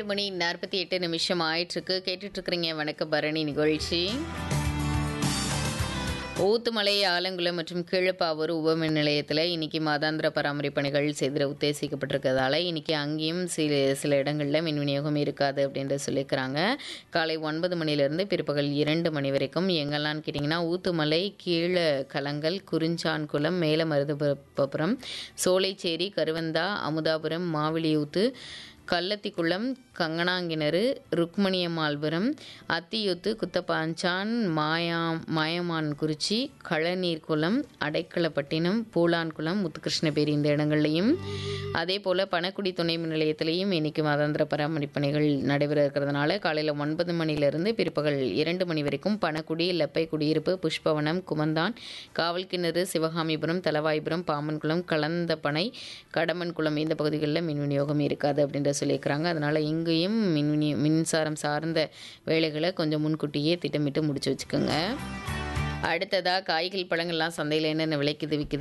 மணி நாற்பத்தி எட்டு நிமிஷம் ஆயிட்டிருக்கு கேட்டுட்டு இருக்கிறீங்க வணக்க பரணி நிகழ்ச்சி ஊத்துமலை ஆலங்குளம் மற்றும் கீழப்பாவூர் உபமின் நிலையத்தில் இன்னைக்கு மாதாந்திர பராமரிப்பு பணிகள் செய்திட உத்தேசிக்கப்பட்டிருக்கிறதால இன்னைக்கு அங்கேயும் சில சில இடங்களில் மின் விநியோகம் இருக்காது அப்படின்ட்டு சொல்லியிருக்கிறாங்க காலை ஒன்பது மணிலேருந்து பிற்பகல் இரண்டு மணி வரைக்கும் எங்கெல்லாம்னு கேட்டிங்கன்னா ஊத்துமலை கீழ கலங்கல் குறிஞ்சான்குளம் மேலமருதுபுரம் சோலைச்சேரி கருவந்தா அமுதாபுரம் மாவிலியூத்து கள்ளத்திக்குளம் கங்கனாங்கிணறு ருக்மணியம்மாள்புரம் அத்தியூத்து குத்தப்பாஞ்சான் மாயா மாயமான்குறிச்சி களநீர்குளம் அடைக்கலப்பட்டினம் பூலான்குளம் முத்துகிருஷ்ணபேரி இந்த இடங்கள்லையும் அதே போல் பணக்குடி துணை மின் நிலையத்திலையும் இன்னைக்கு மாதாந்திர பராமரிப்பு பணிகள் நடைபெற இருக்கிறதுனால காலையில் ஒன்பது மணிலிருந்து பிற்பகல் இரண்டு மணி வரைக்கும் பணக்குடி லப்பை குடியிருப்பு புஷ்பவனம் குமந்தான் காவல்கிணறு சிவகாமிபுரம் தலவாய்புரம் பாமன்குளம் கலந்தப்பனை கடமன்குளம் இந்த பகுதிகளில் மின் விநியோகம் இருக்காது அப்படின்ற சொல்லியிருக்கிறாங்க அதனால் இங்கேயும் மின் விநியோ மின்சாரம் சார்ந்த வேலைகளை கொஞ்சம் முன்கூட்டியே திட்டமிட்டு முடிச்சு வச்சுக்கோங்க அடுத்ததாக காய்கள் பழங்கள்லாம் சந்தையில் என்னென்ன விலைக்குது விற்குது